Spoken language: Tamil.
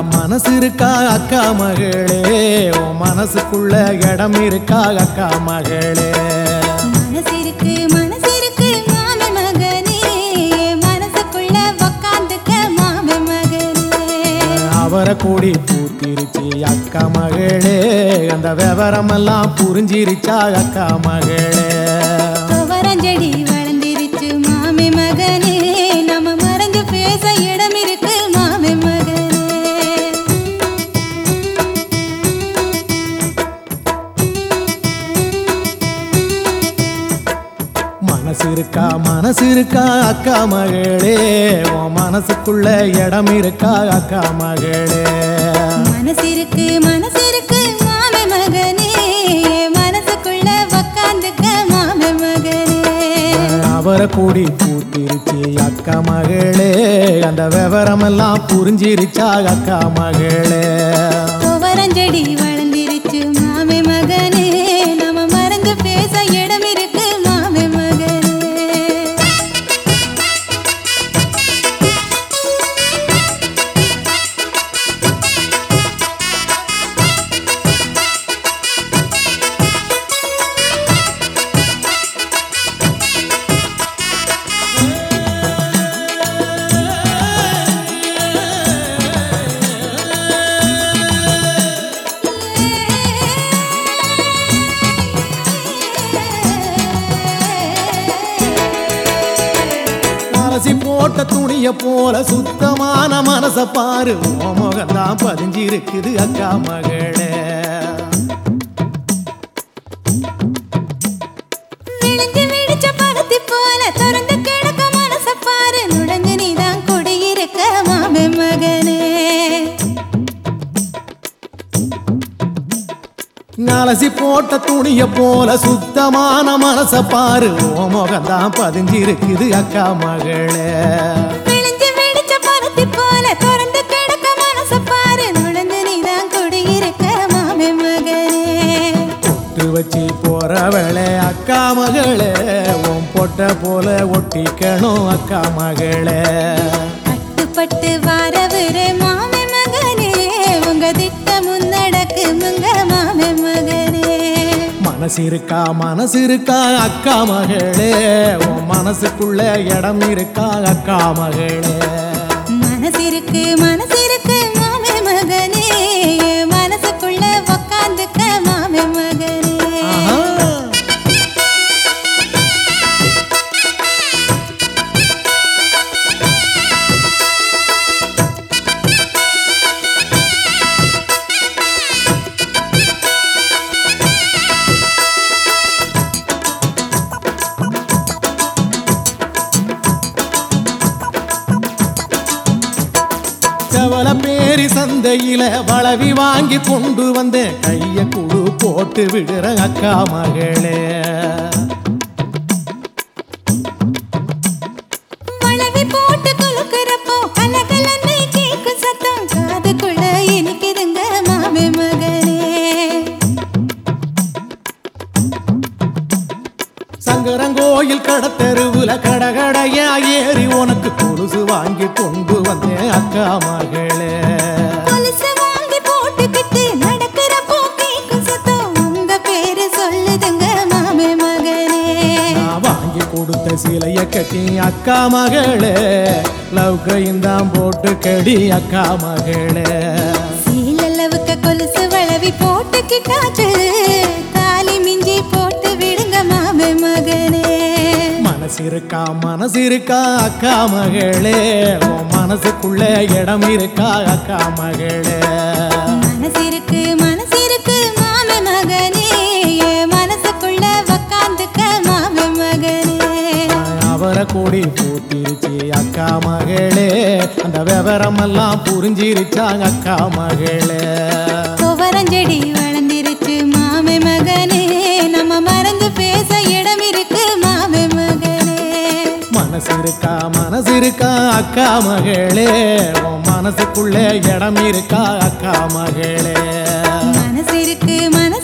மனசு இருக்கா அக்கா மகளே உன் மனசுக்குள்ள இடம் இருக்கா அக்கா மகளே மனசிருக்கு மனசிருக்கு மாமி மகனே மனசுக்குள்ள உக்காந்துக்க மாமி மகனே அவரை கூடி பூத்திருச்சு அக்கா மகளே அந்த விவரமெல்லாம் புரிஞ்சிருச்சா அக்கா மகளே துவரஞ்செடி வளர்ந்திருச்சு மாமி மகனே நம்ம மறைஞ்சு பேச இடம் இருக்கு மாமி மகனே மனசு இருக்கா மனசு இருக்கா அக்கா மகளே உன் மனசுக்குள்ள இடம் இருக்கா அக்கா மகளே மனசிருக்கு மனசிருக்கு மாமி மகனே மனசுக்குள்ள உக்காந்துக்க மாமி மகனே அவரை கூடி பூத்திருச்சு அக்கா மகளே அந்த விவரமெல்லாம் புரிஞ்சிருச்சா அக்கா மகளே துவரஞ்செடி வளர்ந்திருச்சு மாமி மகனே நம்ம மறைஞ்சு பேச இடம் இருக்கு மாமி மகனே அலசி போட்ட துணிய போல சுத்தமான மனச பாரு உன் முகம்தான் பதிஞ்சிருக்குது அக்கா மகளே விழிஞ்சு விழிச்ச பருத்தி போல திறந்து கிடக்க மனச பாரு நுழைஞ்சு நீதான் குடியிருக்க மாமே மகனே அலசி போட்ட துணிய போல சுத்தமான மனச பாரு உன் முகம்தான் பதிஞ்சிருக்குது அக்கா மகளே விழிஞ்சு விழிச்ச பருத்தி போல திறந்து கிடக்க மனச பாரு நுழைஞ்சு நீதான் குடியிருக்க மாமே மகனே பொட்டு வச்சு போற வேளை அக்கா மகளே உன் பொட்ட போல ஒட்டிக்கணும் அக்கா மகளே பட்டு வாரவரே மாமே மகனே உங்க திட்ட முன்னடக்கு முங்க மாமே மகனே மனசு இருக்கா மனசு இருக்கா அக்கா மகளே உன் மனசுக்குள்ள இடம் இருக்கா அக்கா மகளே மனசிருக்கு மனசிருக்கு மாமே மகனே மனசுக்குள்ள உக்காந்துக்க மாமே மகனே ஆஹா. செவல பேரி சந்தையில வளவி வாங்கி கொண்டு வந்தேன் கைய குழு போட்டு விடுற அக்கா மகளே வளவி போட்டு குலுக்குறப்போ கலகலன்னு கேக்கும் சத்தம் காதுக்குள்ள இனிக்குதுங்க மாமே மகனே சங்கரங்கோயில் கடத்தெருவுல கடகடையா ஏறி உனக்கு கொலுசு வாங்கி கொண்டு வந்தேன் அக்கா மகளே கொலுசு வாங்கி போட்டுக்கிட்டு நடக்கிறப்போ கேக்கும் சத்தம் உங்க பேரு சொல்லுதுங்க மாமே மகனே நான் வாங்கி கொடுத்த சிலைய கட்டி அக்கா மகளே லவ்கையும் தான் போட்டு கடி அக்கா மகளே சீலளவுக்கு கொலுசு வளவி போட்டுக்கிட்டாச்சு தாலி மிஞ்சி போட்டு விடுங்க மாமே மகனே மனசு இருக்கா மனசு இருக்கா அக்கா மகளே உன் மனசுக்குள்ள இடம் இருக்கா அக்கா மகளே மனசிருக்கு மனசிருக்கு மாமே மகனே என் மனசுக்குள்ள உக்காந்துக்க மாமே மகனே அவரை கூடி பூத்திருச்சு அக்கா மகளே அந்த விவரமெல்லாம் புரிஞ்சிருச்சா அக்கா மகளே துவரஞ்செடி வளர்ந்திருச்சு மாமே மகனே நம்ம மறந்து பேச இடம் இருக்கு மாமே மகனே மனசு இருக்கா மனசு இருக்கா அக்கா மகளே உன் மனசுக்குள்ள இடம் இருக்கா அக்கா மகளே மனசிருக்கு மனசு